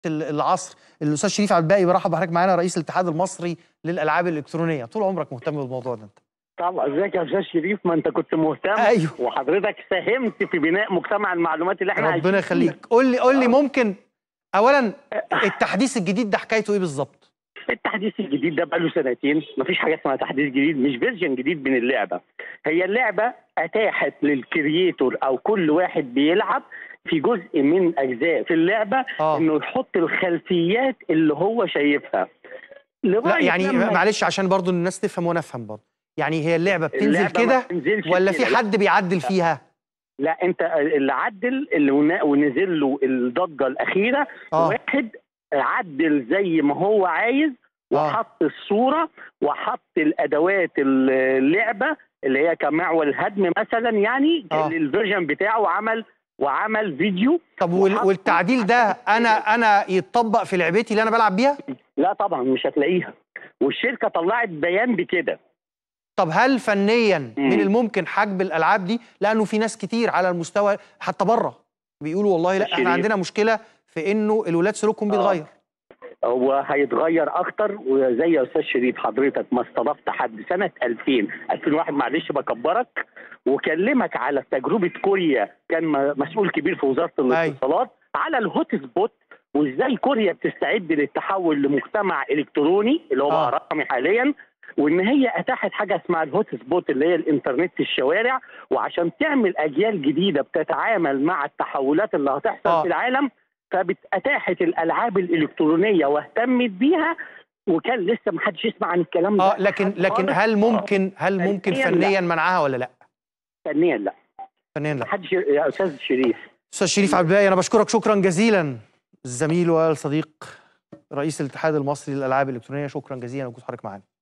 ال- العصر الاستاذ شريف عبد الباقي برحب بحضرتك معانا رئيس الاتحاد المصري للالعاب الالكترونيه طول عمرك مهتم بالموضوع ده انت طبعا ازيك يا استاذ شريف ما انت كنت مهتم ايوه وحضرتك ساهمت في بناء مجتمع المعلومات اللي احنا عايشين ربنا فيه. يخليك قول لي قول لي ممكن اولا التحديث الجديد ده حكايته ايه بالظبط التحديث الجديد ده بقاله سنتين مفيش حاجه اسمها تحديث جديد مش فيرجن جديد من اللعبه هي اللعبه اتاحت للكرييتور او كل واحد بيلعب في جزء من اجزاء في اللعبه اه انه يحط الخلفيات اللي هو شايفها لا لغاية يعني لما معلش عشان برضو الناس تفهم وانا افهم برضو يعني هي اللعبه بتنزل اللعبة ما كده بتنزلش ولا كده. في حد بيعدل فيها لا انت اللي عدل اللي ون- ونزل له الضجه الاخيره اه واحد عدل زي ما هو عايز اه وحط الصوره وحط الادوات اللعبه اللي هي كمعول هدم مثلا يعني آه. الفيرجن بتاعه وعمل وعمل فيديو طب وال- وحط- والتعديل ده انا انا يتطبق في لعبتي اللي انا بلعب بيها لا طبعا مش هتلاقيها والشركه طلعت بيان بكده طب هل فنيا مم. من الممكن حجب الالعاب دي لانه في ناس كتير على المستوى حتى بره بيقولوا والله لا احنا شريف. عندنا مشكله في انه الولاد سلوكهم آه. بيتغير هو هيتغير اكتر وزي يا استاذ شريف حضرتك ما استضفت حد سنه 2000 2001 معلش بكبرك وكلمك على تجربه كوريا كان م- مسؤول كبير في وزاره الاتصالات على الهوت سبوت وازاي كوريا بتستعد للتحول لمجتمع الكتروني اللي هو آه. بقى رقمي حاليا وان هي اتاحت حاجه اسمها الهوت سبوت اللي هي الانترنت في الشوارع وعشان تعمل اجيال جديده بتتعامل مع التحولات اللي هتحصل آه. في العالم فاتاحت الالعاب الالكترونيه واهتمت بيها وكان لسه ما حدش يسمع عن الكلام ده اه لكن حد لكن خالص. هل ممكن هل ممكن فنياً لا. فنيا منعها ولا لا فنيا لا فنيا ما لا حدش يا استاذ شريف استاذ شريف عبد الباقي انا بشكرك شكرا جزيلا الزميل والصديق رئيس الاتحاد المصري للالعاب الالكترونيه شكرا جزيلا وجود حضرتك معانا